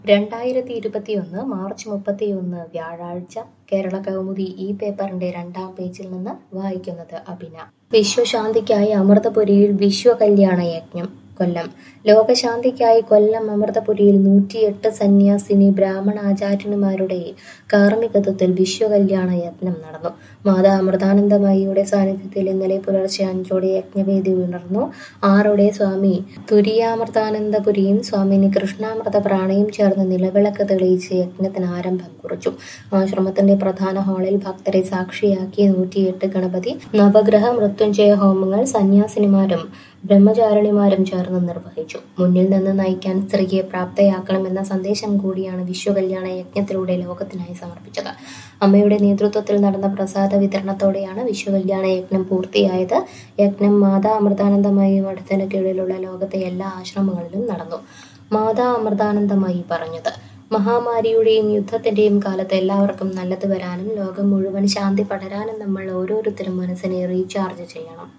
രണ്ടായിരത്തി ഇരുപത്തിയൊന്ന് മാർച്ച് മുപ്പത്തിയൊന്ന് വ്യാഴാഴ്ച കേരള കൗമുദി ഈ പേപ്പറിന്റെ രണ്ടാം പേജിൽ നിന്ന് വായിക്കുന്നത് അഭിന വിശ്വശാന്തിക്കായി അമൃതപുരിയിൽ വിശ്വകല്യാണ യജ്ഞം കൊല്ലം ലോകശാന്തിക്കായി കൊല്ലം അമൃതപുരിയിൽ നൂറ്റിയെട്ട് സന്യാസിനി ബ്രാഹ്മണാചാര്യന്മാരുടെ കാർമ്മികത്വത്തിൽ വിശ്വകല്യാണ യജ്ഞം നടന്നു മാതാ അമൃതാനന്ദമയിയുടെ സാന്നിധ്യത്തിൽ ഇന്നലെ പുലർച്ചെ അഞ്ചോടെ യജ്ഞവേദി ഉണർന്നു ആറോടെ സ്വാമി തുരിയാമൃതാനന്ദപുരിയും സ്വാമിനി കൃഷ്ണാമൃത പ്രാണയും ചേർന്ന് നിലവിളക്ക് തെളിയിച്ച് യജ്ഞത്തിന് ആരംഭം കുറിച്ചു ആശ്രമത്തിന്റെ പ്രധാന ഹാളിൽ ഭക്തരെ സാക്ഷിയാക്കി നൂറ്റിയെട്ട് ഗണപതി നവഗ്രഹ മൃത്യുഞ്ജയ ഹോമങ്ങൾ സന്യാസിനിമാരും ബ്രഹ്മചാരിണിമാരും ചേർന്ന് നിർവഹിച്ചു മുന്നിൽ നിന്ന് നയിക്കാൻ സ്ത്രീയെ പ്രാപ്തയാക്കണമെന്ന സന്ദേശം കൂടിയാണ് വിശ്വകല്യാണ യജ്ഞത്തിലൂടെ ലോകത്തിനായി സമർപ്പിച്ചത് അമ്മയുടെ നേതൃത്വത്തിൽ നടന്ന പ്രസാദ വിതരണത്തോടെയാണ് വിശ്വകല്യാണ യജ്ഞം പൂർത്തിയായത് യജ്ഞം മാതാ അമൃതാനന്ദമയി മഠത്തിന് കീഴിലുള്ള ലോകത്തെ എല്ലാ ആശ്രമങ്ങളിലും നടന്നു മാതാ അമൃതാനന്ദമയി പറഞ്ഞത് മഹാമാരിയുടെയും യുദ്ധത്തിന്റെയും കാലത്ത് എല്ലാവർക്കും നല്ലത് വരാനും ലോകം മുഴുവൻ ശാന്തി പടരാനും നമ്മൾ ഓരോരുത്തരും മനസ്സിനെ റീചാർജ് ചെയ്യണം